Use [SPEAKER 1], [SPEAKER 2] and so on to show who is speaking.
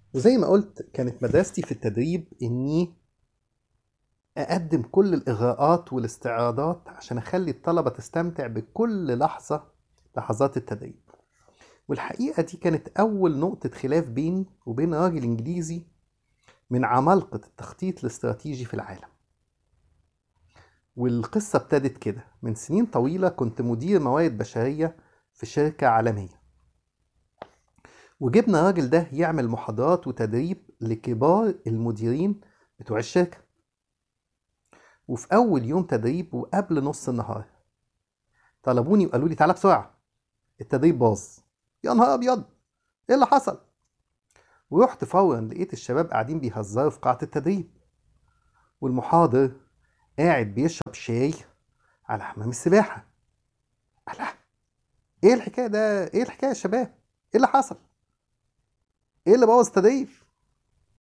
[SPEAKER 1] وزي ما قلت كانت مدرستي في التدريب إني أقدم كل الإغراءات والاستعراضات عشان أخلي الطلبة تستمتع بكل لحظة لحظات التدريب والحقيقة دي كانت أول نقطة خلاف بيني وبين راجل إنجليزي من عمالقة التخطيط الاستراتيجي في العالم والقصة ابتدت كده من سنين طويلة كنت مدير موارد بشرية في شركة عالمية وجبنا الراجل ده يعمل محاضرات وتدريب لكبار المديرين بتوع الشركة وفي أول يوم تدريب وقبل نص النهار طلبوني وقالوا لي تعالى بسرعة التدريب باظ يا نهار أبيض إيه اللي حصل؟ ورحت فورا لقيت الشباب قاعدين بيهزروا في قاعة التدريب والمحاضر قاعد بيشرب شاي على حمام السباحة الله ايه الحكاية ده ايه الحكاية يا شباب ايه اللي حصل ايه اللي بوظ التدريب